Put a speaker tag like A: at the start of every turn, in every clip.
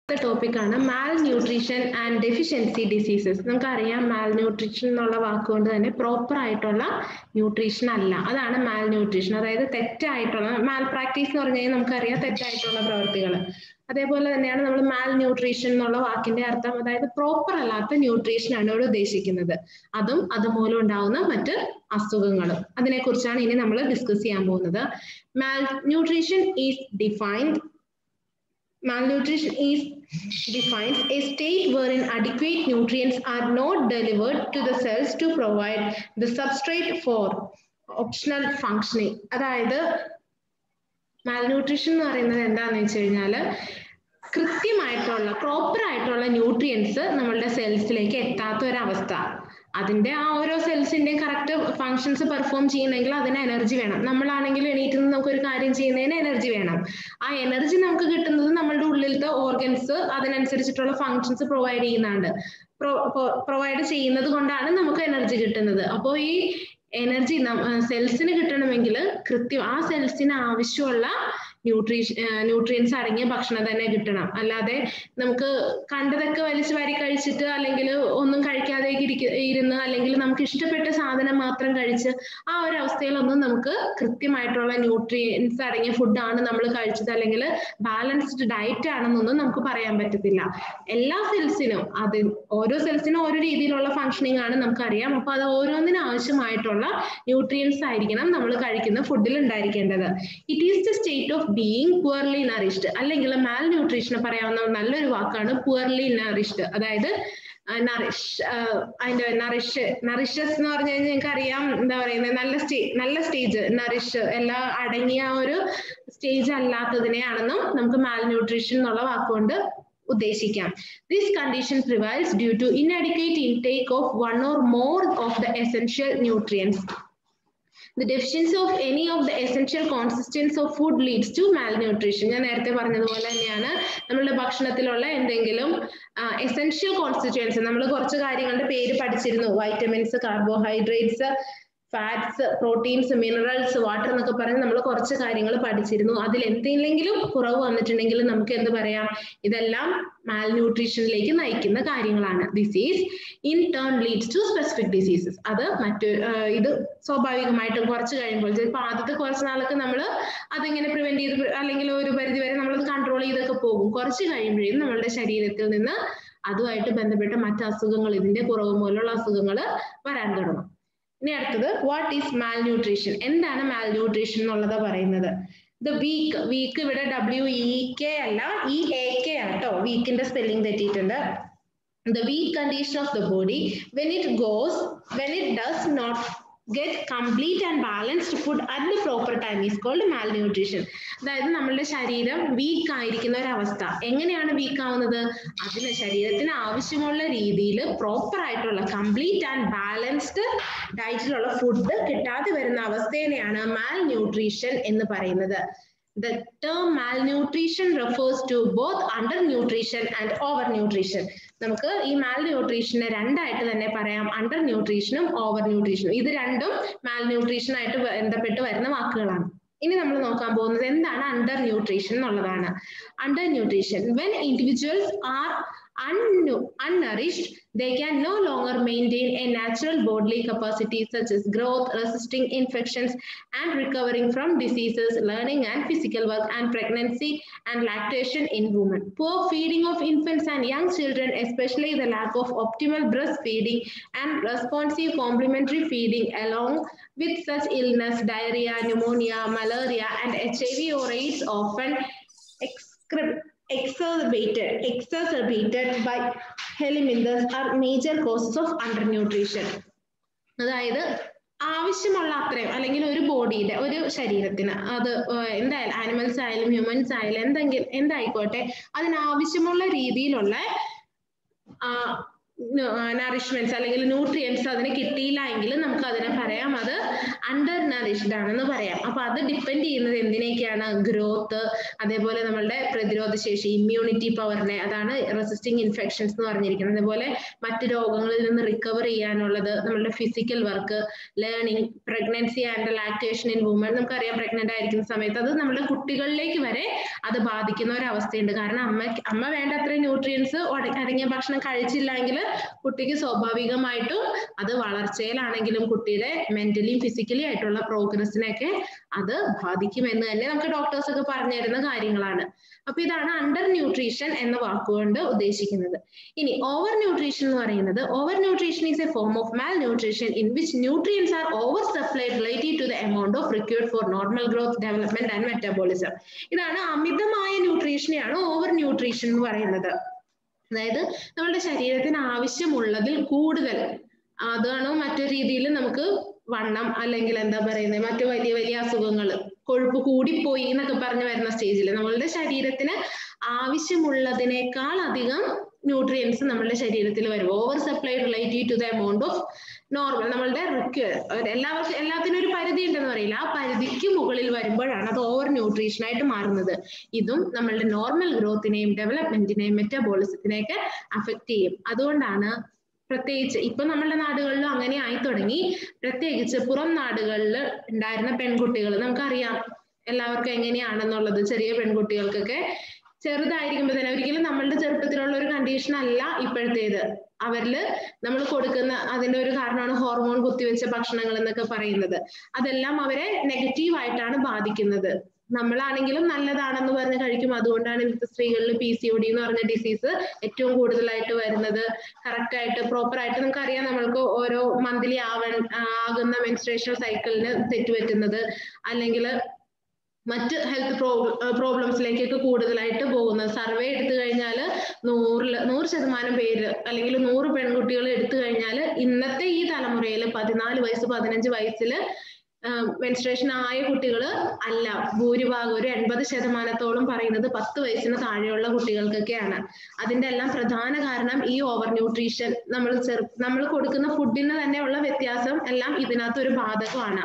A: ടോപ്പിക്കാണ് malnutrition and deficiency diseases നമുക്കറിയാം malnutrition എന്നുള്ള വാക്കുകൊണ്ട് തന്നെ പ്രോപ്പർ ആയിട്ടുള്ള ന്യൂട്രീഷൻ അല്ല അതാണ് മാൽ ന്യൂട്രീഷൻ അതായത് തെറ്റായിട്ടുള്ള മാൽ പ്രാക്ടീസ് എന്ന് പറഞ്ഞു കഴിഞ്ഞാൽ നമുക്കറിയാം തെറ്റായിട്ടുള്ള പ്രവൃത്തികൾ അതേപോലെ തന്നെയാണ് നമ്മൾ മാൽ ന്യൂട്രീഷൻ എന്നുള്ള വാക്കിന്റെ അർത്ഥം അതായത് പ്രോപ്പർ അല്ലാത്ത ന്യൂട്രീഷൻ ആണ് ഇവിടെ ഉദ്ദേശിക്കുന്നത് അതും അതുമൂലം ഉണ്ടാവുന്ന മറ്റ് അസുഖങ്ങളും അതിനെക്കുറിച്ചാണ് ഇനി നമ്മൾ ഡിസ്കസ് ചെയ്യാൻ പോകുന്നത് malnutrition is defined Malnutrition is defines a state wherein adequate nutrients are not delivered to the cells to provide the substrate for optional functioning. അതായത് മാൽന്യൂട്രീഷൻ എന്ന് പറയുന്നത് എന്താണെന്ന് വെച്ച് കഴിഞ്ഞാൽ കൃത്യമായിട്ടുള്ള പ്രോപ്പർ ആയിട്ടുള്ള ന്യൂട്രിയൻസ് നമ്മളുടെ സെൽസിലേക്ക് എത്താത്ത ഒരവസ്ഥ അതിന്റെ ആ ഓരോ സെൽസിന്റെയും കറക്റ്റ് ഫങ്ഷൻസ് പെർഫോം ചെയ്യുന്നെങ്കിൽ അതിന് എനർജി വേണം നമ്മളാണെങ്കിൽ എണീറ്റ് നിന്ന് നമുക്ക് ഒരു കാര്യം ചെയ്യുന്നതിന് എനർജി വേണം ആ എനർജി നമുക്ക് കിട്ടുന്നത് നമ്മളുടെ ഉള്ളിലത്തെ ഓർഗൻസ് അതിനനുസരിച്ചിട്ടുള്ള ഫങ്ഷൻസ് പ്രൊവൈഡ് ചെയ്യുന്നുണ്ട് പ്രൊവൈഡ് ചെയ്യുന്നത് കൊണ്ടാണ് നമുക്ക് എനർജി കിട്ടുന്നത് അപ്പോൾ ഈ എനർജി സെൽസിന് കിട്ടണമെങ്കിൽ കൃത്യം ആ സെൽസിന് ആവശ്യമുള്ള ന്യൂട്രീഷൻ ന്യൂട്രിയൻസ് അടങ്ങിയ ഭക്ഷണം തന്നെ കിട്ടണം അല്ലാതെ നമുക്ക് കണ്ടതൊക്കെ വലിച്ചു വാരി കഴിച്ചിട്ട് അല്ലെങ്കിൽ ഒന്നും കഴിക്കാതെ ഇരുന്ന് അല്ലെങ്കിൽ നമുക്ക് ഇഷ്ടപ്പെട്ട സാധനം മാത്രം കഴിച്ച് ആ ഒരു അവസ്ഥയിലൊന്നും നമുക്ക് കൃത്യമായിട്ടുള്ള ന്യൂട്രിയൻസ് അടങ്ങിയ ഫുഡാണ് നമ്മൾ കഴിച്ചത് അല്ലെങ്കിൽ ബാലൻസ്ഡ് ഡയറ്റ് ആണെന്നൊന്നും നമുക്ക് പറയാൻ പറ്റത്തില്ല എല്ലാ സെൽസിനും അത് ഓരോ സെൽസിനും ഓരോ രീതിയിലുള്ള ഫങ്ഷനിങ് ആണ് നമുക്കറിയാം അപ്പൊ അത് ഓരോന്നിനും ആവശ്യമായിട്ടുള്ള ന്യൂട്രിയൻസ് ആയിരിക്കണം നമ്മൾ കഴിക്കുന്ന ഫുഡിൽ ഉണ്ടായിരിക്കേണ്ടത് it is the state of being poorly nourished അല്ലെങ്കിൽ മാൽ ന്യൂട്രീഷന് പറയാവുന്ന നല്ലൊരു വാക്കാണ് പുവർലി നറിഷ്ഡ് അതായത് നറിഷ് അതിന്റെ നറിഷ് നറിഷസ് എന്ന് പറഞ്ഞു കഴിഞ്ഞാൽ നിങ്ങൾക്ക് അറിയാം എന്താ പറയുന്നത് നല്ല സ്റ്റേ നല്ല സ്റ്റേജ് നറിഷ് എല്ലാം അടങ്ങിയ ഒരു സ്റ്റേജ് അല്ലാത്തതിനെയാണെന്നും നമുക്ക് മാൽ ന്യൂട്രീഷൻ എന്നുള്ള വാക്കുകൊണ്ട് ഉദ്ദേശിക്കാം this condition prevails due to inadequate intake of one or more of the essential nutrients The deficiency of any of the essential constituents of food leads to malnutrition. ഞാൻ നേരത്തെ പറഞ്ഞതുപോലെ തന്നെയാണ് നമ്മളുടെ ഭക്ഷണത്തിലുള്ള എന്തെങ്കിലും എസെൻഷ്യൽ കോൺസ്റ്റിറ്റ്യുവൻസ് നമ്മൾ കുറച്ച് കാര്യങ്ങളുടെ പേര് പഠിച്ചിരുന്നു vitamins carbohydrates fats proteins minerals water എന്നൊക്കെ പറഞ്ഞ് നമ്മൾ കുറച്ച് കാര്യങ്ങൾ പഠിച്ചിരുന്നു അതിൽ എന്തെങ്കിലും കുറവ് വന്നിട്ടുണ്ടെങ്കിൽ നമുക്ക് എന്ത് പറയാം ഇതെല്ലാം മാൽന്യൂട്രീഷനിലേക്ക് നയിക്കുന്ന കാര്യങ്ങളാണ് disease in turn leads to specific diseases അത് മറ്റു ഇത് സ്വാഭാവികമായിട്ടും കുറച്ച് കഴിയുമ്പോൾ ചിലപ്പോൾ ആദ്യത്തെ കുറച്ച് നാളൊക്കെ നമ്മൾ അതിങ്ങനെ പ്രിവെന്റ് ചെയ്ത് അല്ലെങ്കിൽ ഒരു പരിധി വരെ നമ്മളത് കൺട്രോൾ ചെയ്തൊക്കെ പോകും കുറച്ച് കഴിയുമ്പോഴേക്കും നമ്മളുടെ ശരീരത്തിൽ നിന്ന് അതുമായിട്ട് ബന്ധപ്പെട്ട മറ്റ് അസുഖങ്ങൾ ഇതിന്റെ കുറവ് മൂലമുള്ള അസുഖങ്ങൾ വരാൻ തുടങ്ങും ഇനി അടുത്തത് വാട്ട് ഈസ് മാൽ ന്യൂട്രീഷൻ എന്താണ് മാൽ ന്യൂട്രീഷൻ എന്നുള്ളത് പറയുന്നത് ദ വീക്ക് വീക്ക് ഇവിടെ ഡബ്ല്യു ഇ കെ അല്ല ഇ എ കെ ആണ് കേട്ടോ വീക്കിന്റെ സ്പെല്ലിംഗ് തെറ്റിയിട്ടുണ്ട് the weak condition of the body when it goes when it does not get complete and balanced food at the proper time is called malnutrition അതായത് നമ്മളുടെ ശരീരം week ആയിരിക്കുന്ന ഒരു അവസ്ഥ എങ്ങനെയാണ് വീക്ക് ആവുന്നത് അതിന് ശരീരത്തിന് ആവശ്യമുള്ള രീതിയിൽ പ്രോപ്പർ ആയിട്ടുള്ള കംപ്ലീറ്റ് ആൻഡ് ബാലൻസ്ഡ് ഡയറ്റിലുള്ള ഫുഡ് കിട്ടാതെ വരുന്ന അവസ്ഥേനെയാണ് മാൽ ന്യൂട്രീഷൻ എന്ന് പറയുന്നത് The term malnutrition refers to both undernutrition and overnutrition. നമുക്ക് ഈ മാൽ ന്യൂട്രീഷനെ രണ്ടായിട്ട് തന്നെ പറയാം അണ്ടർ ന്യൂട്രീഷനും ഓവർ ന്യൂട്രീഷനും ഇത് രണ്ടും മാൽ ന്യൂട്രീഷനായിട്ട് ബന്ധപ്പെട്ട് വരുന്ന വാക്കുകളാണ് ഇനി നമ്മൾ നോക്കാൻ പോകുന്നത് എന്താണ് അണ്ടർ ന്യൂട്രീഷൻ എന്നുള്ളതാണ് undernutrition when individuals are unnourished, they can no longer maintain a natural bodily capacity such as growth, resisting infections, and recovering from diseases, learning and physical work, and pregnancy and lactation in women. Poor feeding of infants and young children, especially the lack of optimal breastfeeding and responsive complementary feeding, along with such illness, diarrhea, pneumonia, malaria, and HIV or AIDS, often excrete exacerbated exacerbated by helminths are major causes of undernutrition അതായത് ആവശ്യമുള്ള അത്രയും അല്ലെങ്കിൽ ഒരു ബോഡിയുടെ ഒരു ശരീരത്തിന് അത് എന്തായാലും ആനിമൽസ് ആയാലും ഹ്യൂമൻസ് ആയാലും എന്തെങ്കിലും എന്തായിക്കോട്ടെ അതിനാവശ്യമുള്ള രീതിയിലുള്ള നറിഷ്മെന്റ്സ് അല്ലെങ്കിൽ ന്യൂട്രിയൻസ് അതിന് കിട്ടിയില്ല എങ്കിൽ നമുക്ക് അതിനെ പറയാം അത് അണ്ടർ നറിഷ്ഡ് ആണെന്ന് പറയാം അപ്പൊ അത് ഡിപ്പെൻഡ് ചെയ്യുന്നത് എന്തിനേക്കാണ് ഗ്രോത്ത് അതേപോലെ നമ്മളുടെ പ്രതിരോധ ശേഷി ഇമ്മ്യൂണിറ്റി പവറിനെ അതാണ് റെസിസ്റ്റിംഗ് ഇൻഫെക്ഷൻസ് എന്ന് പറഞ്ഞിരിക്കുന്നത് അതേപോലെ മറ്റ് രോഗങ്ങളിൽ നിന്ന് റിക്കവർ ചെയ്യാനുള്ളത് നമ്മളുടെ physical work learning pregnancy and lactation in woman നമുക്കറിയാം പ്രഗ്നന്റ് ആയിരിക്കുന്ന സമയത്ത് അത് നമ്മുടെ കുട്ടികളിലേക്ക് വരെ അത് ബാധിക്കുന്ന ഒരു അവസ്ഥയുണ്ട് കാരണം അമ്മ അമ്മ വേണ്ട അത്ര ന്യൂട്രിയൻസ് അടങ്ങിയ ഭക്ഷണം കഴിച്ചില്ല എങ്കിൽ കുട്ടിക്ക് സ്വാഭാവികമായിട്ടും അത് വളർച്ചയിലാണെങ്കിലും കുട്ടിയുടെ മെന്റലിയും ഫിസിക്കലി ആയിട്ടുള്ള പ്രോഗ്രസിനെയൊക്കെ അത് ബാധിക്കുമെന്ന് തന്നെ നമുക്ക് ഡോക്ടേഴ്സ് ഒക്കെ പറഞ്ഞു തരുന്ന കാര്യങ്ങളാണ് അപ്പൊ ഇതാണ് അണ്ടർ ന്യൂട്രീഷൻ എന്ന വാക്കുകൊണ്ട് ഉദ്ദേശിക്കുന്നത് ഇനി ഓവർ ന്യൂട്രീഷൻ എന്ന് പറയുന്നത് overnutrition is a form of malnutrition in which nutrients are oversupplied relative to the amount of required for normal growth development and metabolism ഇതാണ് അമിതമായ ന്യൂട്രീഷനെയാണ് ഓവർ ന്യൂട്രീഷൻ എന്ന് പറയുന്നത് അതായത് നമ്മുടെ ശരീരത്തിന് ആവശ്യമുള്ളതിൽ കൂടുതൽ അതാണ് മറ്റൊരു രീതിയിൽ നമുക്ക് വണ്ണം അല്ലെങ്കിൽ എന്താ പറയുന്നത് മറ്റു വലിയ വലിയ അസുഖങ്ങൾ കൊഴുപ്പ് കൂടിപ്പോയി എന്നൊക്കെ പറഞ്ഞു വരുന്ന സ്റ്റേജിൽ നമ്മളുടെ ശരീരത്തിന് ആവശ്യമുള്ളതിനേക്കാൾ അധികം ന്യൂട്രിയൻസ് നമ്മുടെ ശരീരത്തിൽ വരും oversupply relative to the amount of normal നമ്മളുടെ എല്ലാവർക്കും എല്ലാത്തിനും ഒരു പരിധി ഉണ്ടെന്ന് പറയില്ല ആ പരിധിക്ക് മുകളിൽ വരുമ്പോഴാണ് അത് ഓവർ ന്യൂട്രീഷൻ ആയിട്ട് മാറുന്നത് ഇതും നമ്മളുടെ നോർമൽ ഗ്രോത്തിനെയും ഡെവലപ്മെന്റിനെയും മെറ്റബോളിസത്തിനെയൊക്കെ അഫക്റ്റ് ചെയ്യും അതുകൊണ്ടാണ് പ്രത്യേകിച്ച് ഇപ്പൊ നമ്മളുടെ നാടുകളിലും അങ്ങനെ ആയി തുടങ്ങി പ്രത്യേകിച്ച് പുറം നാടുകളിൽ ഉണ്ടായിരുന്ന പെൺകുട്ടികൾ നമുക്കറിയാം എല്ലാവർക്കും എങ്ങനെയാണെന്നുള്ളത് ചെറിയ പെൺകുട്ടികൾക്കൊക്കെ ചെറുതായിരിക്കുമ്പോൾ തന്നെ ഒരിക്കലും നമ്മളുടെ ചെറുപ്പത്തിലുള്ള ഒരു കണ്ടീഷൻ അല്ല ഇപ്പോഴത്തേത് അവരില് നമ്മൾ കൊടുക്കുന്ന അതിന്റെ ഒരു കാരണമാണ് ഹോർമോൺ കുത്തിവെച്ച ഭക്ഷണങ്ങൾ എന്നൊക്കെ പറയുന്നത് അതെല്ലാം അവരെ നെഗറ്റീവ് ആയിട്ടാണ് ബാധിക്കുന്നത് നമ്മളാണെങ്കിലും നല്ലതാണെന്ന് പറഞ്ഞ് കഴിക്കും അതുകൊണ്ടാണ് ഇന്നത്തെ സ്ത്രീകളിൽ പി സി ഒ ഡി എന്ന് പറഞ്ഞ ഡിസീസ് ഏറ്റവും കൂടുതലായിട്ട് വരുന്നത് കറക്റ്റ് ആയിട്ട് പ്രോപ്പർ ആയിട്ട് നമുക്ക് അറിയാം നമ്മൾക്ക് ഓരോ മന്ത്ലി ആവൺ ആകുന്ന മെൻസ്ട്രേഷൻ സൈക്കിളിന് തെറ്റുപറ്റുന്നത് അല്ലെങ്കിൽ മറ്റ് ഹെൽത്ത് പ്രോബ്ലംസിലേക്കൊക്കെ കൂടുതലായിട്ട് പോകുന്നത് സർവേ എടുത്തു കഴിഞ്ഞാൽ നൂറിൽ നൂറ് ശതമാനം പേര് അല്ലെങ്കിൽ നൂറ് പെൺകുട്ടികൾ എടുത്തു കഴിഞ്ഞാൽ ഇന്നത്തെ ഈ തലമുറയിൽ പതിനാല് വയസ്സ് പതിനഞ്ച് വയസ്സിൽ മെൻസ്ട്രേഷൻ ആയ കുട്ടികൾ അല്ല ഭൂരിഭാഗം ഒരു എൺപത് ശതമാനത്തോളം പറയുന്നത് പത്ത് വയസ്സിന് താഴെയുള്ള കുട്ടികൾക്കൊക്കെയാണ് അതിന്റെ എല്ലാം പ്രധാന കാരണം ഈ ഓവർ ന്യൂട്രീഷൻ നമ്മൾ ചെറു നമ്മൾ കൊടുക്കുന്ന ഫുഡിന് തന്നെയുള്ള വ്യത്യാസം എല്ലാം ഇതിനകത്ത് ഒരു ബാധകമാണ്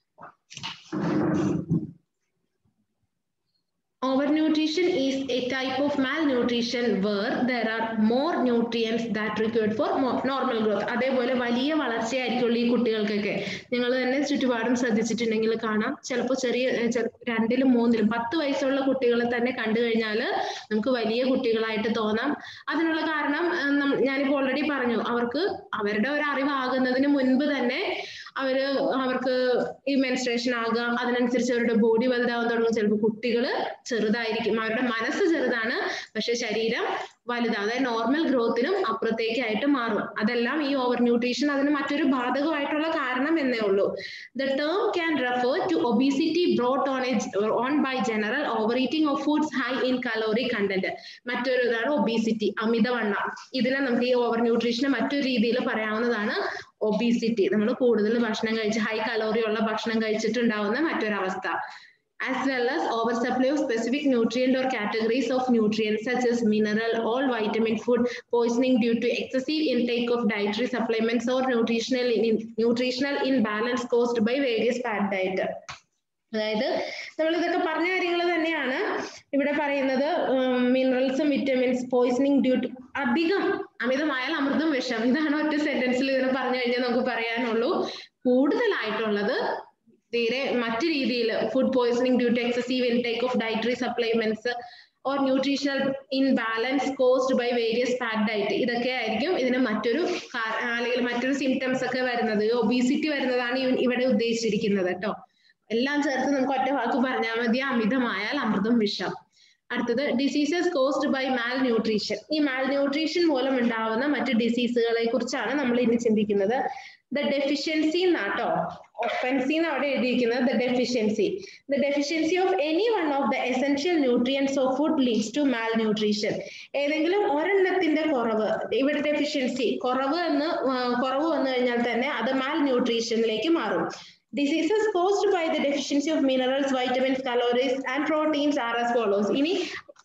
A: Overnutrition is a type of malnutrition where there are more nutrients that required for normal growth. അതേപോലെ വലിയ വളർച്ചയായിരിക്കുള്ളൂ ഈ കുട്ടികൾക്കൊക്കെ നിങ്ങൾ തന്നെ ചുറ്റുപാടും ശ്രദ്ധിച്ചിട്ടുണ്ടെങ്കിൽ കാണാം ചിലപ്പോൾ ചെറിയ രണ്ടിലും മൂന്നിലും പത്ത് വയസ്സുള്ള കുട്ടികളെ തന്നെ കണ്ടു കഴിഞ്ഞാൽ നമുക്ക് വലിയ കുട്ടികളായിട്ട് തോന്നാം അതിനുള്ള കാരണം ഞാനിപ്പോൾ ഓൾറെഡി പറഞ്ഞു അവർക്ക് അവരുടെ ഒരു അറിവാകുന്നതിന് മുൻപ് തന്നെ അവര് അവർക്ക് ഈ മെൻസ്ട്രേഷൻ ആകുക അതിനനുസരിച്ച് അവരുടെ ബോഡി വലുതാവാൻ തുടങ്ങും ചിലപ്പോൾ കുട്ടികൾ ചെറുതായിരിക്കും അവരുടെ മനസ്സ് ചെറുതാണ് പക്ഷെ ശരീരം വലുതാണ് അതായത് നോർമൽ ഗ്രോത്തിനും അപ്പുറത്തേക്കായിട്ട് മാറും അതെല്ലാം ഈ ഓവർ ന്യൂട്രീഷൻ അതിന് മറ്റൊരു ബാധകമായിട്ടുള്ള കാരണം എന്നേ ഉള്ളൂ the term can refer to obesity brought on on by general overeating of foods high in calorie content മറ്റൊരു ഇതാണ് ഒബീസിറ്റി അമിതവണ്ണം ഇതിനെ നമുക്ക് ഈ ഓവർ ന്യൂട്രീഷനെ മറ്റൊരു രീതിയിൽ പറയാവുന്നതാണ് ഒബീസിറ്റി നമ്മൾ കൂടുതൽ ഭക്ഷണം കഴിച്ച് ഹൈ കലോറി ഉള്ള ഭക്ഷണം കഴിച്ചിട്ടുണ്ടാവുന്ന മറ്റൊരവസ്ഥ as well as oversupply of specific nutrient or categories of nutrients such as mineral, all vitamin food, poisoning due to excessive intake of dietary supplements or nutritional, in, nutritional imbalance caused by various fat diet. അതായത് നമ്മൾ ഇതൊക്കെ പറഞ്ഞ കാര്യങ്ങൾ തന്നെയാണ് ഇവിടെ പറയുന്നത് മിനറൽസും vitamins poisoning due to അധികം അമിതമായാൽ അമൃതം വിഷം ഇതാണ് ഒറ്റ സെന്റൻസിൽ ഇതിനെ പറഞ്ഞു കഴിഞ്ഞാൽ നമുക്ക് പറയാനുള്ളൂ കൂടുതലായിട്ടുള്ളത് തീരെ മറ്റു രീതിയിൽ food poisoning due to excessive intake of dietary supplements or nutritional imbalance caused by various fat diet ഇതൊക്കെ ആയിരിക്കും ഇതിന് മറ്റൊരു അല്ലെങ്കിൽ മറ്റൊരു സിംറ്റംസ് ഒക്കെ വരുന്നത് ഒബീസിറ്റി വരുന്നതാണ് ഇവിടെ ഉദ്ദേശിച്ചിരിക്കുന്നത് കേട്ടോ എല്ലാം ചേർത്ത് നമുക്ക് ഒറ്റ വാക്ക് പറഞ്ഞാൽ മതി അമിതമായാൽ അമൃതം വിഷം അടുത്തത് diseases caused by malnutrition ഈ മാൽ ന്യൂട്രീഷൻ മൂലം ഉണ്ടാവുന്ന മറ്റ് ഡിസീസുകളെ കുറിച്ചാണ് നമ്മൾ ഇനി ചിന്തിക്കുന്നത് ദ ഡെഫിഷ്യൻസി എന്നാട്ടോ ഒഫൻസി എന്ന് അവിടെ എഴുതിയിരിക്കുന്നത് the deficiency the deficiency of any one of the essential nutrients of food leads to malnutrition ഏതെങ്കിലും ഒരെണ്ണത്തിന്റെ കുറവ് ഇവിടെ ഡെഫിഷ്യൻസി കുറവ് എന്ന് കുറവ് വന്നു കഴിഞ്ഞാൽ തന്നെ അത് മാൽ ന്യൂട്രീഷനിലേക്ക് മാറും Diseases caused by the deficiency of minerals, vitamins, calories, and proteins are as follows. ഇനി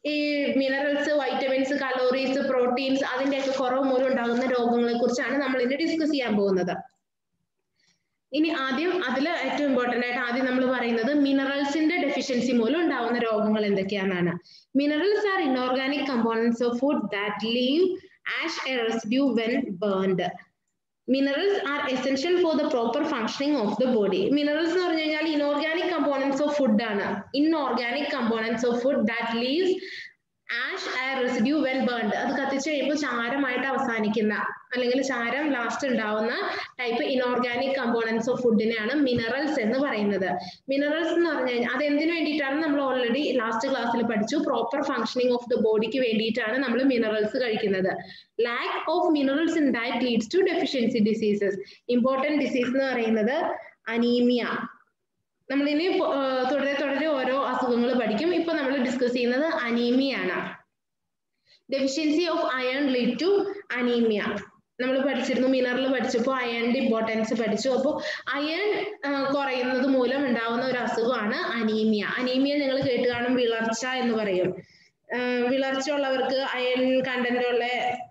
A: ഈ മിനറൽസ് വൈറ്റമിൻസ് കലോറീസ് പ്രോട്ടീൻസ് അതിന്റെയൊക്കെ കുറവ് മൂലം ഉണ്ടാകുന്ന രോഗങ്ങളെ കുറിച്ചാണ് നമ്മൾ ഇന്ന് ഡിസ്കസ് ചെയ്യാൻ പോകുന്നത് ഇനി ആദ്യം അതിൽ ഏറ്റവും ഇമ്പോർട്ടന്റ് ആയിട്ട് ആദ്യം നമ്മൾ പറയുന്നത് മിനറൽസിന്റെ ഡെഫിഷ്യൻസി മൂലം ഉണ്ടാവുന്ന രോഗങ്ങൾ എന്തൊക്കെയാണെന്നാണ് minerals are inorganic components of food that leave ash a residue when burned minerals are essential for the proper functioning of the body minerals എന്ന് പറഞ്ഞു കഴിഞ്ഞാൽ ഇൻഓർഗാനിക് കമ്പോണൻസ് ഓഫ് ഫുഡ് ആണ് inorganic components of food that leaves ash a residue when burned അത് കത്തിച്ച് കഴിയുമ്പോൾ ചാരമായിട്ട് അവസാനിക്കുന്ന അല്ലെങ്കിൽ ചാരം ലാസ്റ്റ് ഉണ്ടാവുന്ന ടൈപ്പ് ഇൻഓർഗാനിക് കമ്പോണൻസ് ഓഫ് ഫുഡിനെയാണ് മിനറൽസ് എന്ന് പറയുന്നത് മിനറൽസ് എന്ന് പറഞ്ഞു കഴിഞ്ഞാൽ അത് എന്തിനു വേണ്ടിയിട്ടാണ് നമ്മൾ ഓൾറെഡി ലാസ്റ്റ് ക്ലാസ്സിൽ പഠിച്ചു പ്രോപ്പർ ഫങ്ഷനിങ് ഓഫ് ദ ബോഡിക്ക് വേണ്ടിയിട്ടാണ് നമ്മൾ മിനറൽസ് കഴിക്കുന്നത് lack of minerals in diet leads to deficiency diseases important disease എന്ന് പറയുന്നത് അനീമിയ നമ്മൾ ഇനി തുടരെ തുടരെ ഓരോ അസുഖങ്ങൾ പഠിക്കും ഇപ്പൊ നമ്മൾ ഡിസ്കസ് ചെയ്യുന്നത് അനീമിയാണ് deficiency of iron lead to anaemia നമ്മൾ പഠിച്ചിരുന്നു മിനറൽ പഠിച്ചപ്പോൾ അയണിന്റെ ഇമ്പോർട്ടൻസ് പഠിച്ചു അപ്പോൾ അയൺ കുറയുന്നത് മൂലം ഉണ്ടാവുന്ന ഒരു അസുഖമാണ് അനീമിയ അനീമിയ നിങ്ങൾ കേട്ട് കാണും വിളർച്ച എന്ന് പറയും വിളർച്ച ഉള്ളവർക്ക് അയൺ കണ്ടന്റ് ഉള്ള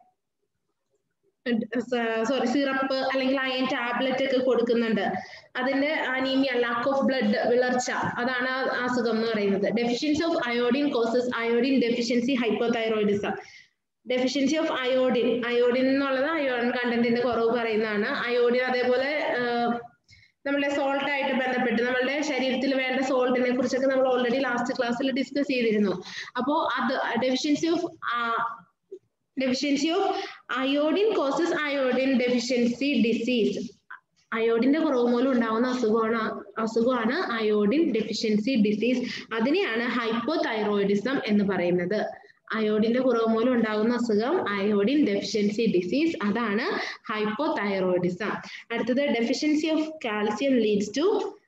A: സോറി സിറപ്പ് അല്ലെങ്കിൽ അയൺ ടാബ്ലറ്റ് ഒക്കെ കൊടുക്കുന്നുണ്ട് അതിന്റെ അനീമിയ ലാക്ക് ഓഫ് ബ്ലഡ് വിളർച്ച അതാണ് അസുഖം എന്ന് പറയുന്നത് deficiency of iodine causes iodine deficiency hypothyroidism deficiency of iodine iodine എന്നുള്ളത് അയോൺ കണ്ടന്റിന്റെ കുറവ് പറയുന്നതാണ് അയോഡിൻ അതേപോലെ നമ്മുടെ സോൾട്ട് ആയിട്ട് ബന്ധപ്പെട്ട് നമ്മളുടെ ശരീരത്തിൽ വേണ്ട സോൾട്ടിനെ കുറിച്ചൊക്കെ നമ്മൾ ഓൾറെഡി ലാസ്റ്റ് ക്ലാസ്സിൽ ഡിസ്കസ് ചെയ്തിരുന്നു അപ്പോൾ അത് deficiency of deficiency of iodine causes iodine deficiency disease അയോഡിന്റെ കുറവ് മൂലം ഉണ്ടാവുന്ന അസുഖമാണ് അസുഖമാണ് അയോഡിൻ ഡെഫിഷ്യൻസി ഡിസീസ് അതിനെയാണ് ഹൈപ്പോതൈറോയിഡിസം എന്ന് പറയുന്നത് അയോഡിന്റെ കുറവ് മൂലം ഉണ്ടാകുന്ന അസുഖം അയോഡിൻ ഡെഫിഷ്യൻസി ഡിസീസ് അതാണ് ഹൈപ്പോതൈറോയിഡിസം അടുത്തത് deficiency of calcium leads to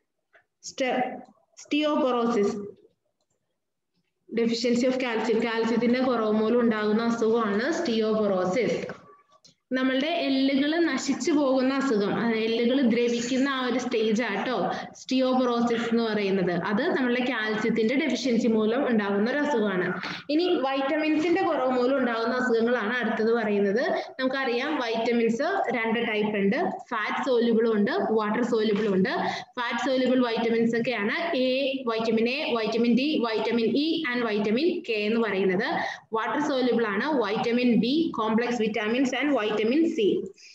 A: osteoporosis deficiency of calcium കാൽസ്യത്തിന്റെ കുറവ് മൂലം ഉണ്ടാകുന്ന അസുഖമാണ് സ്റ്റിയോപൊറോസിസ് നമ്മളുടെ എല്ലുകൾ നശിച്ചു പോകുന്ന അസുഖം എല്ലുകൾ ദ്രവിക്കുന്ന ആ ഒരു സ്റ്റേജ് ആട്ടോ സ്റ്റിയോപൊറോസിസ് എന്ന് പറയുന്നത് അത് നമ്മളുടെ കാൽസ്യത്തിന്റെ ഡെഫിഷ്യൻസി മൂലം ഉണ്ടാകുന്ന ഒരു അസുഖമാണ് ഇനി വൈറ്റമിൻസിന്റെ കുറവ് മൂലം ഉണ്ടാകുന്ന അസുഖങ്ങളാണ് അടുത്തത് പറയുന്നത് നമുക്കറിയാം വൈറ്റമിൻസ് രണ്ട് ടൈപ്പ് ഉണ്ട് ഫാറ്റ് സോല്യൂബിളും ഉണ്ട് വാട്ടർ സോല്യൂബിളും ഉണ്ട് ഫാറ്റ് സോല്യൂബിൾ വൈറ്റമിൻസ് ഒക്കെയാണ് A vitamin A vitamin D vitamin E and vitamin K എന്ന് പറയുന്നത് വാട്ടർ സോല്യൂബിൾ ആണ് vitamin B complex vitamins and vitamin C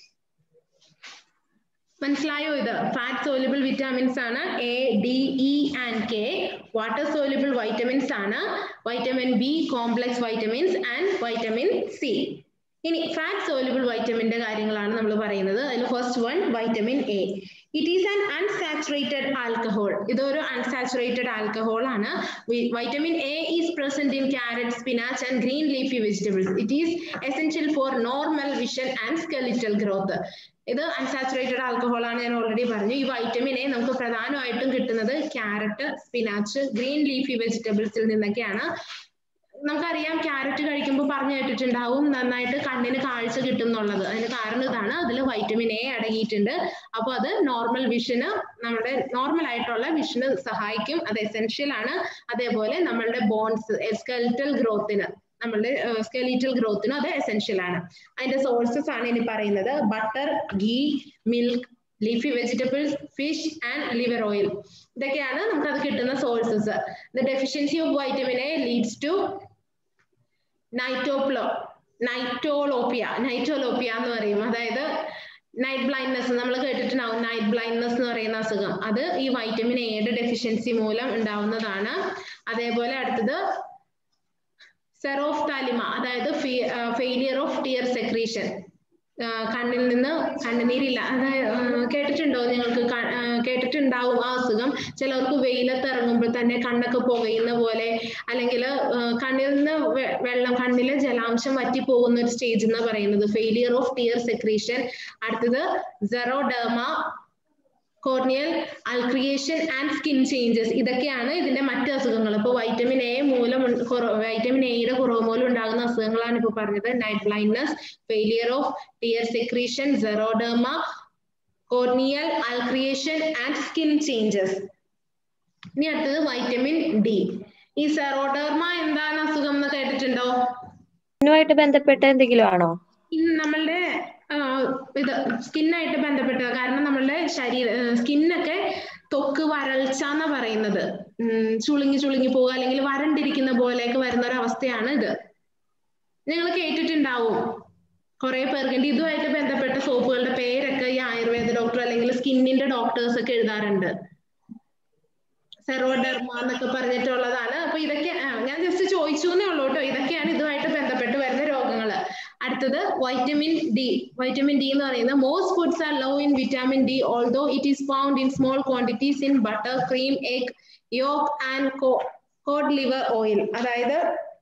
A: മനസ്സിലായോ ഇത് ഫാറ്റ് സോല്യൂബിൾ വിറ്റാമിൻസ് ആണ് A D E and K water soluble vitamins ആണ് vitamin B complex vitamins and vitamin C ഇനി fat soluble വൈറ്റമിന്റെ കാര്യങ്ങളാണ് നമ്മൾ പറയുന്നത് അതിൽ first one vitamin A it is an unsaturated alcohol ഇതൊരു അൺസാച്ചുറേറ്റഡ് ആൽക്കഹോൾ ആണ് vitamin A is present in carrot spinach and green leafy vegetables it is essential for normal vision and skeletal growth ഇത് unsaturated alcohol ആണ് ഞാൻ already പറഞ്ഞു ഈ vitamin A നമുക്ക് പ്രധാനമായിട്ടും കിട്ടുന്നത് ക്യാരറ്റ് സ്പിനാച്ച് ഗ്രീൻ ലീഫി വെജിറ്റബിൾസിൽ നിന്നൊക്കെയാണ് നമുക്കറിയാം ക്യാരറ്റ് കഴിക്കുമ്പോൾ പറഞ്ഞു കേട്ടിട്ടുണ്ടാവും നന്നായിട്ട് കണ്ണിന് കാഴ്ച കിട്ടും എന്നുള്ളത് അതിന് കാരണം ഇതാണ് അതിൽ വൈറ്റമിൻ എ അടങ്ങിയിട്ടുണ്ട് അപ്പോൾ അത് നോർമൽ വിഷന് നമ്മുടെ നോർമൽ ആയിട്ടുള്ള വിഷന് സഹായിക്കും അത് എസെൻഷ്യൽ ആണ് അതേപോലെ നമ്മളുടെ ബോൺസ് സ്കെലിറ്റൽ ഗ്രോത്തിന് നമ്മളുടെ സ്കെലിറ്റൽ ഗ്രോത്തിനും അത് എസെൻഷ്യൽ ആണ് അതിന്റെ സോഴ്സസ് ആണ് ഇനി പറയുന്നത് butter ghee milk leafy vegetables fish and liver oil ഇതൊക്കെയാണ് നമുക്ക് അത് കിട്ടുന്ന sources the deficiency of vitamin A leads to നൈറ്റോപ്ലോ നൈറ്റോളോപ്പിയ നൈറ്റോലോപ്പിയ എന്ന് പറയും അതായത് നൈറ്റ് ബ്ലൈൻഡ്നെസ് നമ്മൾ കേട്ടിട്ടുണ്ടാവും നൈറ്റ് ബ്ലൈൻഡ്നെസ് എന്ന് പറയുന്ന അസുഖം അത് ഈ വൈറ്റമിൻ എയുടെ ഡെഫിഷ്യൻസി മൂലം ഉണ്ടാവുന്നതാണ് അതേപോലെ അടുത്തത് സെറോഫ് താലിമ അതായത് ഫെയിലിയർ ഓഫ് ടിയർ സെക്രീഷൻ കണ്ണിൽ നിന്ന് കണ്ണുനീരില്ല അതായത് കേട്ടിട്ടുണ്ടോ നിങ്ങൾക്ക് കേട്ടിട്ടുണ്ടാവും ആ അസുഖം ചിലർക്ക് വെയിലത്ത് ഇറങ്ങുമ്പോൾ തന്നെ കണ്ണൊക്കെ പുകയുന്ന പോലെ അല്ലെങ്കിൽ കണ്ണിൽ നിന്ന് വെള്ളം കണ്ണിലെ ജലാംശം വറ്റി പോകുന്ന ഒരു സ്റ്റേജ് എന്ന് പറയുന്നത് ഫെയിലിയർ ഓഫ് ടിയർ സെക്രീഷൻ അടുത്തത് xeroderma corneal ulceration and skin changes ഇതൊക്കെയാണ് ഇതിന്റെ മറ്റ് അസുഖങ്ങൾ ഇപ്പോൾ വൈറ്റമിൻ എ മൂലം വൈറ്റമിൻ എയുടെ കുറവ് മൂലം ഉണ്ടാകുന്ന അസുഖങ്ങളാണ് ഇപ്പോൾ പറഞ്ഞത് night blindness failure of tear secretion xeroderma corneal ulceration and skin changes ഇനി അടുത്തത് വൈറ്റമിൻ ഡി ഈ സെറോഡർമ എന്താണ് അസുഖം എന്ന് കേട്ടിട്ടുണ്ടോ
B: ഇതിനുമായിട്ട് ബന്ധപ്പെട്ട എന്തെങ്കിലും ആണോ
A: ഇന്ന് നമ്മളുടെ ആ, ഇത് സ്കിന്നായിട്ട് ബന്ധപ്പെട്ടത് കാരണം നമ്മളുടെ ശരീര സ്കിന്നൊക്കെ ത്വക്ക് വരൾച്ച എന്നാ പറയുന്നത് ഉം, ചുളുങ്ങി ചുളുങ്ങി പോവുക അല്ലെങ്കിൽ വരണ്ടിരിക്കുന്ന പോലെയൊക്കെ വരുന്ന ഒരു അവസ്ഥയാണ് ഇത് നിങ്ങൾ കേട്ടിട്ടുണ്ടാവും കുറെ പേർക്ക് ഇതുമായിട്ട് ബന്ധപ്പെട്ട സോപ്പുകളുടെ പേരൊക്കെ ഈ ആയുർവേദ ഡോക്ടർ അല്ലെങ്കിൽ സ്കിന്നിന്റെ ഡോക്ടേഴ്സ് ഒക്കെ എഴുതാറുണ്ട് സെറോഡെർമ എന്നൊക്കെ പറഞ്ഞിട്ടുള്ളതാണ് അപ്പൊ ഇതൊക്കെ ആ, ഞാൻ ജസ്റ്റ് ചോദിച്ചു എന്നേ ഉള്ളൂ കേട്ടോ ഇതൊക്കെയാണ് ഇതുമായിട്ട് ബന്ധപ്പെട്ട് വരുന്ന രോഗങ്ങൾ അടുത്തത് വൈറ്റമിൻ ഡി വൈറ്റമിൻ ഡി എന്ന് പറയുന്നത് most foods are low in vitamin D although it is found in small quantities in butter cream egg yolk and cod liver oil അതായത്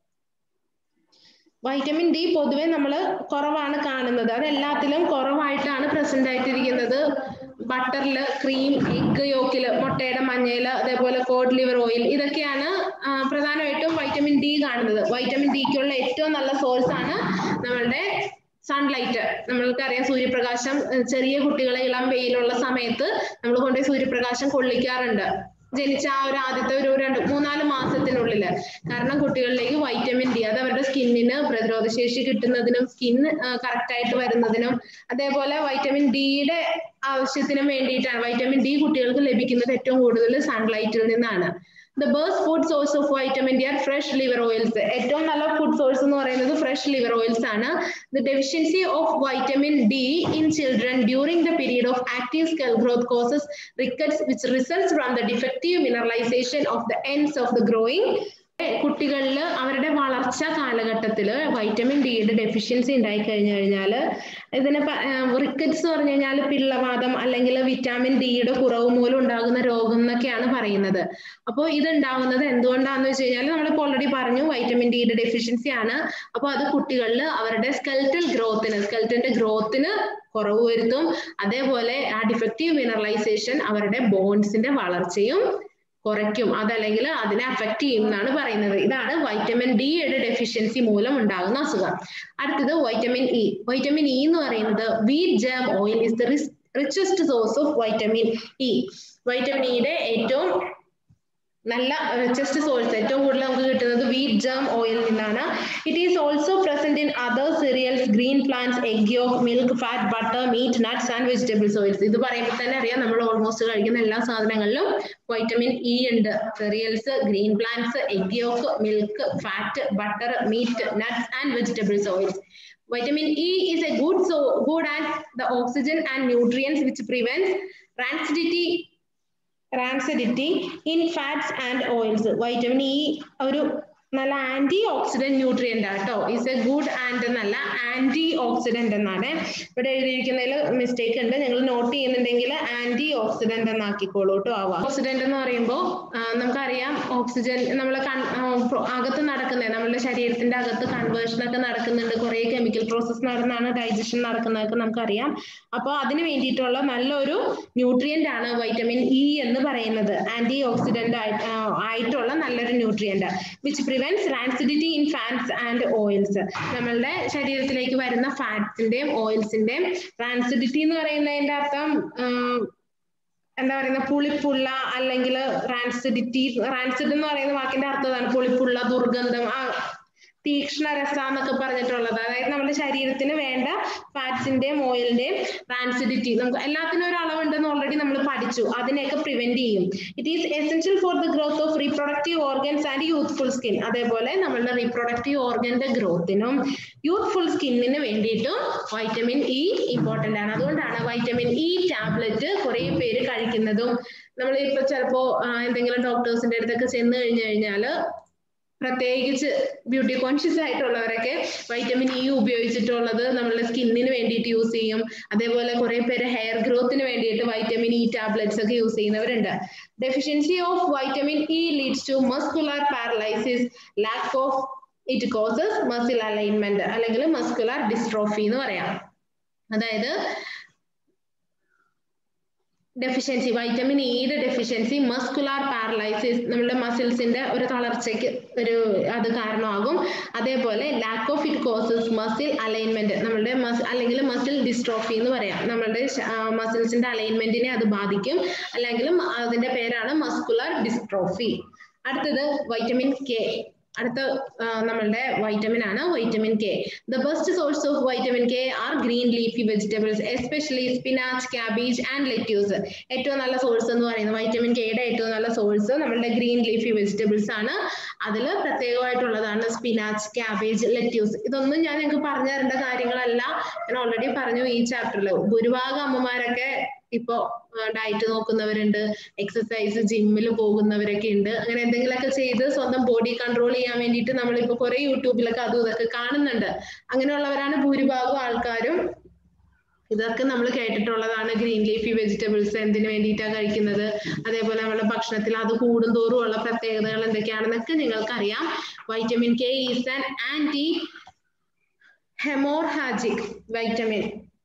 A: വൈറ്റമിൻ ഡി പൊതുവെ നമ്മൾ കുറവാണ് കാണുന്നത് അത് എല്ലാത്തിലും കുറവായിട്ടാണ് പ്രസന്റ് ആയിട്ടിരിക്കുന്നത് ബട്ടറിൽ ക്രീം എഗ് യോക്കില് മുട്ടയുടെ മഞ്ഞയില് അതേപോലെ കോഡ് ലിവർ ഓയിൽ ഇതൊക്കെയാണ് ആ, പ്രധാനമായിട്ടും വൈറ്റമിൻ ഡി കാണുന്നത് വൈറ്റമിൻ ഡിക്കുള്ള ഏറ്റവും നല്ല സോഴ്സ് ആണ് നമ്മളുടെ സൺലൈറ്റ് നമ്മൾക്കറിയാം സൂര്യപ്രകാശം ഏഹ് ചെറിയ കുട്ടികളെ ഇളം വെയിലുള്ള സമയത്ത് നമ്മൾ കൊണ്ടുപോയി സൂര്യപ്രകാശം കൊള്ളിക്കാറുണ്ട് ജനിച്ച ആ ഒരു ആദ്യത്തെ ഒരു രണ്ട് മൂന്നാല് മാസത്തിനുള്ളില് കാരണം കുട്ടികളിലേക്ക് വൈറ്റമിൻ ഡി അത് അവരുടെ സ്കിന്നിന് പ്രതിരോധ ശേഷി കിട്ടുന്നതിനും സ്കിൻ കറക്റ്റ് ആയിട്ട് വരുന്നതിനും അതേപോലെ വൈറ്റമിൻ ഡിയുടെ ആവശ്യത്തിനും വേണ്ടിയിട്ടാണ് വൈറ്റമിൻ ഡി കുട്ടികൾക്ക് ലഭിക്കുന്നത് ഏറ്റവും കൂടുതൽ സൺലൈറ്റിൽ നിന്നാണ് the best food source of vitamin D are fresh liver oils ഏറ്റവും നല്ല ഫുഡ് സോഴ്സ് എന്ന് പറയുന്നത് ഫ്രഷ് ലിവർ ഓയിൽസ് ആണ് the deficiency of vitamin D in children during the period of active skeletal growth causes rickets which results from the defective mineralisation of the ends of the growing കുട്ടികളിൽ അവരുടെ വളർച്ച കാലഘട്ടത്തിൽ vitamin ഡിയുടെ deficiency ഉണ്ടായി കഴിഞ്ഞു കഴിഞ്ഞാൽ ഇതിന് റിക്കറ്റ്സ് എന്ന് പറഞ്ഞു കഴിഞ്ഞാൽ പിള്ളവാദം അല്ലെങ്കിൽ വിറ്റാമിൻ ഡിയുടെ കുറവ് മൂലം ഉണ്ടാകുന്ന രോഗം എന്നൊക്കെയാണ് പറയുന്നത് അപ്പോൾ ഇത് ഉണ്ടാകുന്നത് എന്തുകൊണ്ടാണെന്ന് വെച്ച് കഴിഞ്ഞാൽ നമ്മളിപ്പോൾ ഓൾറെഡി പറഞ്ഞു വൈറ്റമിൻ ഡിയുടെ ഡെഫിഷ്യൻസി ആണ് അപ്പോൾ അത് കുട്ടികളിൽ അവരുടെ സ്കെൽറ്റൽ ഗ്രോത്തിന് സ്കെൽറ്റന്റെ ഗ്രോത്തിന് കുറവ് വരുത്തും അതേപോലെ ആ ഡിഫക്റ്റീവ് മിനറലൈസേഷൻ അവരുടെ ബോൺസിന്റെ വളർച്ചയും കുറയ്ക്കും അതല്ലെങ്കിൽ അതിനെ അഫക്റ്റ് ചെയ്യും എന്നാണ് പറയുന്നത് ഇതാണ് വൈറ്റമിൻ ഡിയുടെ ഡെഫിഷ്യൻസി മൂലം ഉണ്ടാകുന്ന അസുഖം അടുത്തത് വൈറ്റമിൻ ഇ വൈറ്റമിൻ ഇ എന്ന് പറയുന്നത് wheat germ oil is the richest source of vitamin E vitamin ഇയുടെ ഏറ്റവും നല്ല റിച്ചസ്റ്റ് സോഴ്സ് ഏറ്റവും കൂടുതൽ നമുക്ക് കിട്ടുന്നത് വീറ്റ് ജാം ഓയിൽ നിന്നാണ് it is also present in other cereals green plants egg yolk milk fat butter meat nuts and vegetables oils ഇത് പറയുമ്പോൾ തന്നെ അറിയാം നമ്മൾ ഓൾമോസ്റ്റ് കഴിക്കുന്ന എല്ലാ സാധനങ്ങളിലും വൈറ്റമിൻ ഇ ഉണ്ട് cereals green plants egg yolk milk fat butter meat nuts and vegetables oils Vitamin E is a good so good at the oxygen and nutrients which prevents rancidity rancidity in fats and oils. Vitamin E ഒരു നല്ല antioxidant nutrient ആട്ടോ is a good and എന്നല്ല antioxidant എന്നാണ് ഇവിടെ എഴുതിയിരിക്കുന്നതിൽ mistake ഉണ്ട് നിങ്ങൾ not ചെയ്യുന്നുണ്ടെങ്കിൽ anti oxidant എന്നാക്കിക്കോളൂ കേട്ടോ ആവാം ഓക്സിഡന്റ് എന്ന് പറയുമ്പോൾ നമുക്കറിയാം ഓക്സിജൻ നമ്മൾ അകത്ത് നടക്കുന്നത് നമ്മളുടെ ശരീരത്തിന്റെ അകത്ത് കൺവേർഷൻ ഒക്കെ നടക്കുന്നുണ്ട് കുറെ കെമിക്കൽ പ്രോസസ് നടന്നാണ് ഡൈജഷൻ നടക്കുന്നതൊക്കെ നമുക്കറിയാം അപ്പോൾ അതിന് വേണ്ടിയിട്ടുള്ള നല്ലൊരു ന്യൂട്രിയന്റ് ആണ് വൈറ്റമിൻ ഇ എന്ന് പറയുന്നത് ആന്റി ഓക്സിഡന്റ് ആയിട്ടുള്ള നല്ലൊരു nutrient which prevents rancidity in fats and oils നമ്മളുടെ ശരീരത്തിലേക്ക് വരുന്ന ഫാറ്റ്സിന്റെയും ഓയിൽസിന്റെയും റാൻസിഡിറ്റി എന്ന് പറയുന്നതിന്റെ അർത്ഥം എന്താ പറയുന്ന പുളിപ്പുള്ള അല്ലെങ്കിൽ റാൻസിഡിറ്റി റാൻസിഡ് എന്ന് പറയുന്ന വാക്കിന്റെ അർത്ഥം അതാണ് പുളിപ്പുള്ള ദുർഗന്ധം ആ തീക്ഷ്ണ രസ എന്നൊക്കെ പറഞ്ഞിട്ടുള്ളത് അതായത് നമ്മുടെ ശരീരത്തിന് വേണ്ട ഫാറ്റ്സിന്റെയും ഓയിലിന്റെയും റാൻസിഡിറ്റി നമുക്ക് എല്ലാത്തിനും ഒരു അളവുണ്ടെന്ന് ഓൾറെഡി നമ്മൾ പഠിച്ചു അതിനെയൊക്കെ പ്രിവെന്റ് ചെയ്യും it is essential for the growth of reproductive organs and youthful skin അതേപോലെ നമ്മളുടെ റീപ്രൊഡക്റ്റീവ് ഓർഗന്റെ ഗ്രോത്തിനും യൂത്ത്ഫുൾ സ്കിന്നിന് വേണ്ടിയിട്ടും വൈറ്റമിൻ ഇ ഇമ്പോർട്ടന്റ് ആണ് അതുകൊണ്ടാണ് വൈറ്റമിൻ ഇ ടാബ്ലറ്റ് കുറെ പേര് കഴിക്കുന്നതും നമ്മൾ ഇപ്പൊ ചിലപ്പോ എന്തെങ്കിലും ഡോക്ടേഴ്സിന്റെ അടുത്തൊക്കെ ചെന്ന് കഴിഞ്ഞു കഴിഞ്ഞാല് പ്രത്യേകിച്ച് ബ്യൂട്ടി കോൺഷ്യസ് ആയിട്ടുള്ളവരൊക്കെ വൈറ്റമിൻ ഇ ഉപയോഗിച്ചിട്ടുള്ളത് നമ്മളുടെ സ്കിന്നിന് വേണ്ടിയിട്ട് യൂസ് ചെയ്യും അതേപോലെ കുറെ പേര് ഹെയർ ഗ്രോത്തിന് വേണ്ടിയിട്ട് വൈറ്റമിൻ ഇ ടാബ്ലറ്റ്സ് ഒക്കെ യൂസ് ചെയ്യുന്നവരുണ്ട് deficiency of vitamin E leads to muscular paralysis lack of it causes muscle alignment അല്ലെങ്കിൽ മസ്കുലാർ ഡിസ്ട്രോഫി എന്ന് പറയാം അതായത് ഡെഫിഷ്യൻസി വൈറ്റമിൻ ഇയുടെ ഡെഫിഷ്യൻസി മസ്കുലാർ പാരലൈസിസ് നമ്മുടെ മസിൽസിന്റെ ഒരു തളർച്ചയ്ക്ക് ഒരു അത് കാരണമാകും അതേപോലെ lack of it causes muscle alignment നമ്മളുടെ മസ് അല്ലെങ്കിൽ മസിൽ ഡിസ്ട്രോഫി എന്ന് പറയാം നമ്മളുടെ മസിൽസിന്റെ അലൈൻമെന്റിനെ അത് ബാധിക്കും അല്ലെങ്കിൽ അതിന്റെ പേരാണ് മസ്കുലാർ ഡിസ്ട്രോഫി അടുത്തത് വൈറ്റമിൻ കെ അടുത്ത നമ്മളുടെ വൈറ്റമിൻ ആണ് vitamin K the best source of vitamin K are green leafy vegetables especially spinach cabbage and lettuce ഏറ്റവും നല്ല സോഴ്സ് എന്ന് പറയുന്നത് വൈറ്റമിൻ കെയുടെ ഏറ്റവും നല്ല സോഴ്സ് നമ്മളുടെ ഗ്രീൻ ലീഫി വെജിറ്റബിൾസ് ആണ് അതിൽ പ്രത്യേകമായിട്ടുള്ളതാണ് സ്പിനാച്ച് ക്യാബേജ് ലെറ്റ്യൂസ് ഇതൊന്നും ഞാൻ നിങ്ങൾക്ക് പറഞ്ഞു തരേണ്ട കാര്യങ്ങളല്ല ഞാൻ ഓൾറെഡി പറഞ്ഞു ഈ ചാപ്റ്ററിൽ ഭൂരിഭാഗം അമ്മമാരൊക്കെ ഇപ്പോ ഡയറ്റ് നോക്കുന്നവരുണ്ട് എക്സസൈസ് ജിമ്മിൽ പോകുന്നവരൊക്കെ ഉണ്ട് അങ്ങനെ എന്തെങ്കിലുമൊക്കെ ചെയ്ത് സ്വന്തം ബോഡി കൺട്രോൾ ചെയ്യാൻ വേണ്ടിയിട്ട് നമ്മളിപ്പോ കുറെ യൂട്യൂബിലൊക്കെ അതും ഇതൊക്കെ കാണുന്നുണ്ട് അങ്ങനെയുള്ളവരാണ് ഭൂരിഭാഗം ആൾക്കാരും ഇതൊക്കെ നമ്മൾ കേട്ടിട്ടുള്ളതാണ് ഗ്രീൻ ലീഫി വെജിറ്റബിൾസ് എന്തിനു വേണ്ടിയിട്ടാണ് കഴിക്കുന്നത് അതേപോലെ നമ്മുടെ ഭക്ഷണത്തിൽ അത് കൂടുന്തോറും ഉള്ള പ്രത്യേകതകൾ എന്തൊക്കെയാണെന്നൊക്കെ നിങ്ങൾക്കറിയാം vitamin K is an antihaemorrhagic vitamin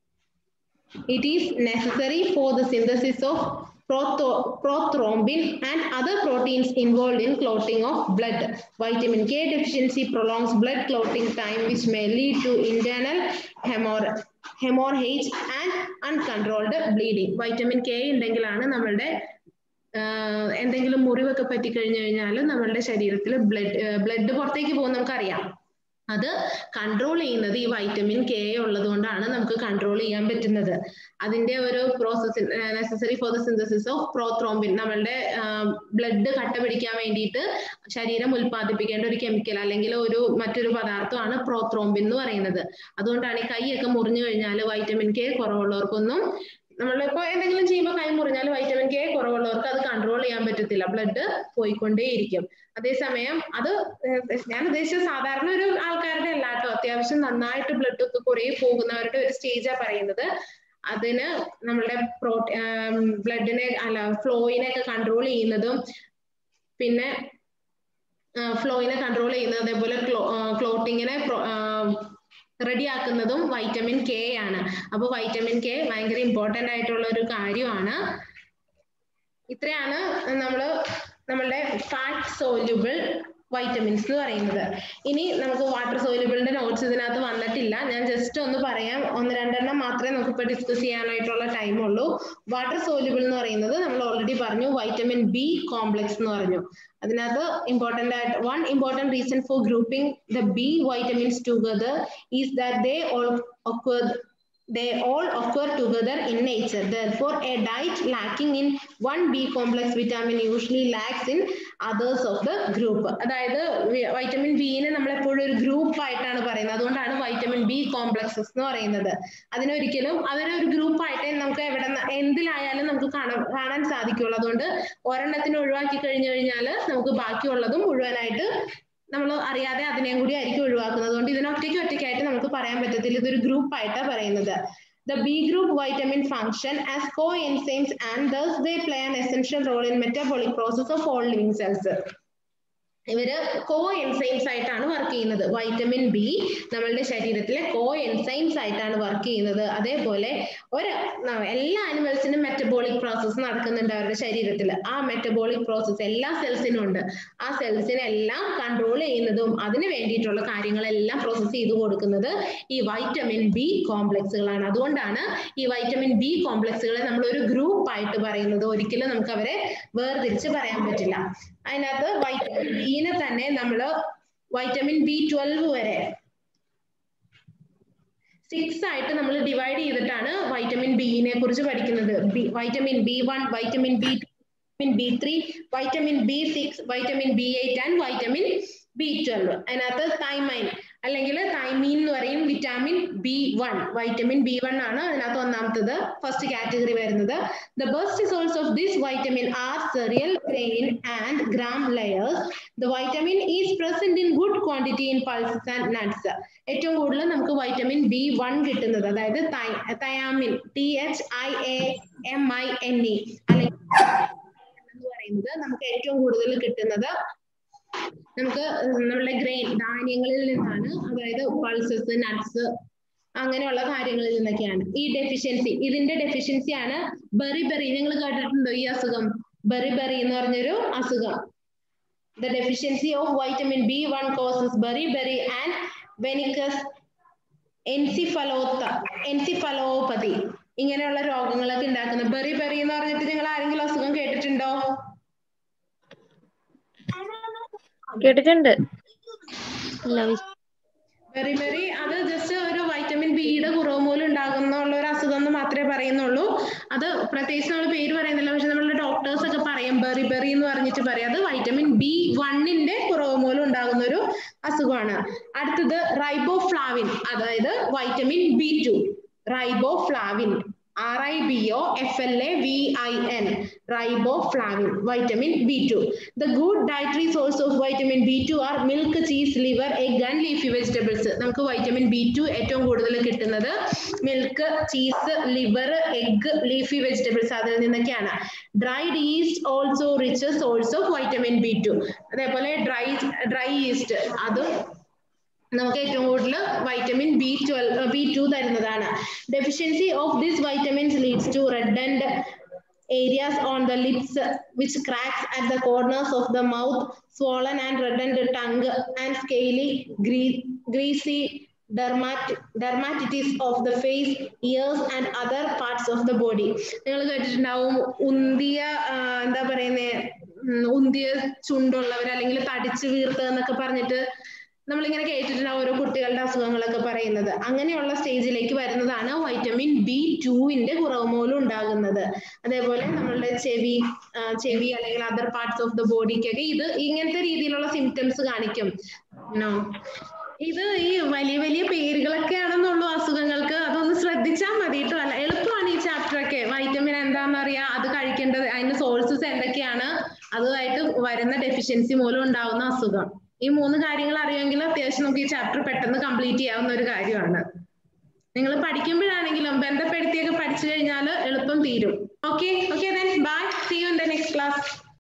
A: It is necessary for the synthesis of protho- prothrombin and other proteins involved in clotting of blood. Vitamin K deficiency prolongs blood clotting time, which may lead to internal hemorrh hemorrhage and uncontrolled bleeding. Vitamin K ഉണ്ടെങ്കിലാണ് നമ്മളുടെ എന്തെങ്കിലും മുറിവൊക്കെ പറ്റിക്കഴിഞ്ഞു കഴിഞ്ഞാൽ നമ്മളുടെ ശരീരത്തിൽ blood blood പുറത്തേക്ക് പോകും നമുക്കറിയാം അത് കൺട്രോൾ ചെയ്യുന്നത് ഈ വൈറ്റമിൻ കെ ഉള്ളത് കൊണ്ടാണ് നമുക്ക് കൺട്രോൾ ചെയ്യാൻ പറ്റുന്നത് അതിന്റെ ഒരു process necessary for the synthesis of prothrombin നമ്മളുടെ ബ്ലഡ് കട്ട പിടിക്കാൻ വേണ്ടിയിട്ട് ശരീരം ഉൽപ്പാദിപ്പിക്കേണ്ട ഒരു കെമിക്കൽ അല്ലെങ്കിൽ ഒരു മറ്റൊരു പദാർത്ഥമാണ് പ്രോത്രോംബിൻ എന്ന് പറയുന്നത് അതുകൊണ്ടാണ് ഈ കൈയൊക്കെ മുറിഞ്ഞു കഴിഞ്ഞാൽ വൈറ്റമിൻ കെ കുറവുള്ളവർക്കൊന്നും നമ്മളിപ്പോ എന്തെങ്കിലും ചെയ്യുമ്പോൾ കൈ മുറിഞ്ഞാൽ വൈറ്റമിൻ കെ കുറവുള്ളവർക്ക് അത് കൺട്രോൾ ചെയ്യാൻ പറ്റത്തില്ല ബ്ലഡ് പോയിക്കൊണ്ടേയിരിക്കും അതേസമയം അത് ഞാൻ ഉദ്ദേശിച്ചത് സാധാരണ ഒരു ആൾക്കാരുടെ അല്ല കേട്ടോ അത്യാവശ്യം നന്നായിട്ട് ബ്ലഡ് ഒക്കെ കുറെ പോകുന്നവരുടെ ഒരു സ്റ്റേജാ പറയുന്നത് അതിന് നമ്മളുടെ പ്രോ ബ്ലഡിനെ അല്ല ഫ്ലോയിനെ ഒക്കെ കൺട്രോൾ ചെയ്യുന്നതും പിന്നെ ഫ്ലോയിനെ കൺട്രോൾ ചെയ്യുന്നത് അതേപോലെ ക്ലോട്ടിങ്ങിനെ റെഡി ആക്കുന്നതും വൈറ്റമിൻ കെ ആണ് അപ്പൊ വൈറ്റമിൻ കെ ഭയങ്കര ഇമ്പോർട്ടന്റ് ആയിട്ടുള്ള ഒരു കാര്യമാണ് ഇത്രയാണ് നമ്മൾ നമ്മളുടെ ഫാറ്റ് സോല്യൂബിൾ വൈറ്റമിൻസ് എന്ന് പറയുന്നത് ഇനി നമുക്ക് വാട്ടർ സോല്യൂബിളിന്റെ നോട്ട്സ് ഇതിനകത്ത് വന്നിട്ടില്ല ഞാൻ ജസ്റ്റ് ഒന്ന് പറയാം ഒന്ന് രണ്ടെണ്ണം മാത്രമേ നമുക്ക് ഇപ്പൊ ഡിസ്കസ് ചെയ്യാനായിട്ടുള്ള ടൈം ഉള്ളൂ വാട്ടർ സോല്യൂബിൾ എന്ന് പറയുന്നത് നമ്മൾ ഓൾറെഡി പറഞ്ഞു വൈറ്റമിൻ ബി കോംപ്ലക്സ് എന്ന് പറഞ്ഞു അതിനകത്ത് ഇമ്പോർട്ടന്റ് ആയിട്ട് one important reason for grouping the B vitamins together is that they all they all occur together in nature. Therefore, a diet lacking in one B complex vitamin usually lacks in others of the group. അതായത് vitamin ബിനെ നമ്മൾ എപ്പോഴും ഒരു group ആയിട്ടാണ് പറയുന്നത് അതുകൊണ്ടാണ് vitamin B complexes എന്ന് പറയുന്നത് അതിനൊരിക്കലും അതിനെ ഒരു ഗ്രൂപ്പ് ആയിട്ട് നമുക്ക് എവിടെ എന്തിലായാലും നമുക്ക് കാണാൻ കാണാൻ സാധിക്കുള്ളൂ അതുകൊണ്ട് ഒരെണ്ണത്തിന് ഒഴിവാക്കി കഴിഞ്ഞു കഴിഞ്ഞാൽ നമുക്ക് ബാക്കിയുള്ളതും മുഴുവനായിട്ട് നമ്മൾ അറിയാതെ അതിനെയും കൂടി ആയിരിക്കും ഒഴിവാക്കുന്നത് അതുകൊണ്ട് ഇതിനെ ഒറ്റയ്ക്ക് ഒറ്റയ്ക്കായിട്ട് നമുക്ക് പറയാൻ പറ്റത്തില്ല ഇതൊരു ഗ്രൂപ്പ് ആയിട്ടാണ് പറയുന്നത് The B group vitamin function as coenzymes and thus they play an essential role in metabolic process of all living cells. ഇവര് കോ എൻസൈംസ് ആയിട്ടാണ് വർക്ക് ചെയ്യുന്നത് വൈറ്റമിൻ ബി നമ്മളുടെ ശരീരത്തിലെ കോ എൻസൈംസ് ആയിട്ടാണ് വർക്ക് ചെയ്യുന്നത് അതേപോലെ ഒരു എല്ലാ ആനിമൽസിനും മെറ്റബോളിക് പ്രോസസ്സ് നടക്കുന്നുണ്ട് അവരുടെ ശരീരത്തിൽ ആ മെറ്റബോളിക് പ്രോസസ്സ് എല്ലാ സെൽസിനും ഉണ്ട് ആ സെൽസിനെല്ലാം കൺട്രോൾ ചെയ്യുന്നതും അതിന് വേണ്ടിയിട്ടുള്ള കാര്യങ്ങളെല്ലാം പ്രോസസ്സ് ചെയ്ത് കൊടുക്കുന്നത് ഈ വൈറ്റമിൻ ബി കോംപ്ലക്സുകളാണ് അതുകൊണ്ടാണ് ഈ വൈറ്റമിൻ ബി കോംപ്ലക്സുകളെ നമ്മൾ ഒരു ഗ്രൂപ്പ് ആയിട്ട് പറയുന്നത് ഒരിക്കലും നമുക്ക് അവരെ വേർതിരിച്ച് പറയാൻ പറ്റില്ല അതിനകത്ത് വൈറ്റമിൻ ബിനെ തന്നെ നമ്മൾ വൈറ്റമിൻ ബി ട്വൽവ് വരെ സിക്സ് ആയിട്ട് നമ്മൾ ഡിവൈഡ് ചെയ്തിട്ടാണ് വൈറ്റമിൻ ബിനെ കുറിച്ച് പഠിക്കുന്നത് vitamin B one vitamin B vitamin B three vitamin B six vitamin B eight and vitamin B twelve അതിനകത്ത് തൈമൈൻ അല്ലെങ്കിൽ തൈമീൻ എന്ന് പറയും vitamin B one vitamin B one ആണ് അതിനകത്ത് ഒന്നാമത്തത് ഫസ്റ്റ് കാറ്റഗറി വരുന്നത് the best source of this vitamin are cereal grain and gram layers the vitamin is present in good quantity in pulses and nuts ഏറ്റവും കൂടുതൽ നമുക്ക് vitamin B one കിട്ടുന്നത് അതായത് thiamine T H I A M I N E അല്ലെങ്കിൽ എന്ന് പറയുന്നത് നമുക്ക് ഏറ്റവും കൂടുതൽ കിട്ടുന്നത് നമുക്ക് നമ്മളുടെ ഗ്രെയിൻ ധാന്യങ്ങളിൽ നിന്നാണ് അതായത് പൾസസ് നട്ട്സ് അങ്ങനെയുള്ള കാര്യങ്ങളിൽ നിന്നൊക്കെയാണ് ഈ ഡെഫിഷ്യൻസി ഇതിന്റെ ഡെഫിഷ്യൻസി ആണ് ബെറി ബെറി നിങ്ങൾ കേട്ടിട്ടുണ്ടോ ഈ അസുഖം ബെറി ബെറി എന്ന് പറഞ്ഞൊരു അസുഖം the deficiency of vitamin B one causes beriberi and Wernicke's encephalo encephalopathy ഇങ്ങനെയുള്ള രോഗങ്ങളൊക്കെ ഉണ്ടാക്കുന്നത് ബെറി ബെറി എന്ന് പറഞ്ഞിട്ട് നിങ്ങൾ ആരെങ്കിലും അസുഖം കേട്ടിട്ടുണ്ടോ
B: കേട്ടിട്ടുണ്ട്
A: ബെറിബെറി അത് ജസ്റ്റ് ഒരു വൈറ്റമിൻ ബിയുടെ കുറവ് മൂലം ഉണ്ടാകുന്നുള്ള ഒരു അസുഖം എന്ന് മാത്രമേ പറയുന്നുള്ളൂ അത് പ്രത്യേകിച്ച് നമ്മൾ പേര് പറയുന്നില്ല പക്ഷെ നമ്മളുടെ ഡോക്ടേഴ്സ് ഒക്കെ പറയും ബെറിബെറി എന്ന് പറഞ്ഞിട്ട് പറയും അത് വൈറ്റമിൻ ബി വണ്ണിന്റെ കുറവ് മൂലം ഉണ്ടാകുന്ന ഒരു അസുഖമാണ് അടുത്തത് റൈബോഫ്ലാവിൻ അതായത് vitamin B two riboflavin R I B O F L A V I N riboflavin vitamin B two the good dietary source of vitamin B two are milk cheese liver egg and leafy vegetables നമുക്ക് vitamin B two ഏറ്റവും കൂടുതൽ കിട്ടുന്നത് milk cheese liver egg leafy vegetables അതിൽ നിന്നൊക്കെയാണ് dried yeast also rich source of vitamin B two അതേപോലെ dry dry yeast അതും നമുക്ക് ഏറ്റവും കൂടുതൽ vitamin B twelve B two തരുന്നതാണ് deficiency of this vitamins leads to red and areas on the lips which cracks at the corners of the mouth swollen and reddened tongue and scaly gre- greasy dermat dermatitis of the face ears and other parts of the body നിങ്ങൾ കേട്ടിട്ടുണ്ടാവും ഉന്തിയ ആ, എന്താ പറയുന്നേ ഉം, ഉന്തിയ ചുണ്ടുള്ളവർ അല്ലെങ്കിൽ തടിച്ചു വീർത്ത് എന്നൊക്കെ പറഞ്ഞിട്ട് നമ്മളിങ്ങനെ കേട്ടിട്ടുണ്ടാവും ഓരോ കുട്ടികളുടെ അസുഖങ്ങളൊക്കെ പറയുന്നത് അങ്ങനെയുള്ള സ്റ്റേജിലേക്ക് വരുന്നതാണ് വൈറ്റമിൻ ബി ടുവിന്റെ കുറവ് മൂലം ഉണ്ടാകുന്നത് അതേപോലെ നമ്മളുടെ ചെവി ആ, ചെവി അല്ലെങ്കിൽ അതർ പാർട്സ് ഓഫ് ദ ബോഡിക്കൊക്കെ ഇത് ഇങ്ങനത്തെ രീതിയിലുള്ള സിംറ്റംസ് കാണിക്കും No. ഇത് ഈ വലിയ വലിയ പേരുകളൊക്കെ ആണെന്നുള്ളൂ അസുഖങ്ങൾക്ക് അതൊന്ന് ശ്രദ്ധിച്ചാൽ മതി കേട്ടോ അല്ല എളുപ്പമാണ് ഈ ചാപ്റ്റർ ഒക്കെ വൈറ്റമിൻ എന്താണെന്ന് അറിയാം അത് കഴിക്കേണ്ടത് അതിന്റെ സോഴ്സസ് എന്തൊക്കെയാണ് അതുമായിട്ട് വരുന്ന ഡെഫിഷ്യൻസി മൂലം ഉണ്ടാവുന്ന അസുഖം ഈ മൂന്ന് കാര്യങ്ങൾ അറിയുമെങ്കിൽ അത്യാവശ്യം നമുക്ക് ഈ ചാപ്റ്റർ പെട്ടെന്ന് കംപ്ലീറ്റ് ചെയ്യാവുന്ന ഒരു കാര്യമാണ് നിങ്ങൾ പഠിക്കുമ്പോഴാണെങ്കിലും ബന്ധപ്പെടുത്തിയൊക്കെ പഠിച്ചു കഴിഞ്ഞാൽ എളുപ്പം തീരും okay okay then bye see you in the next class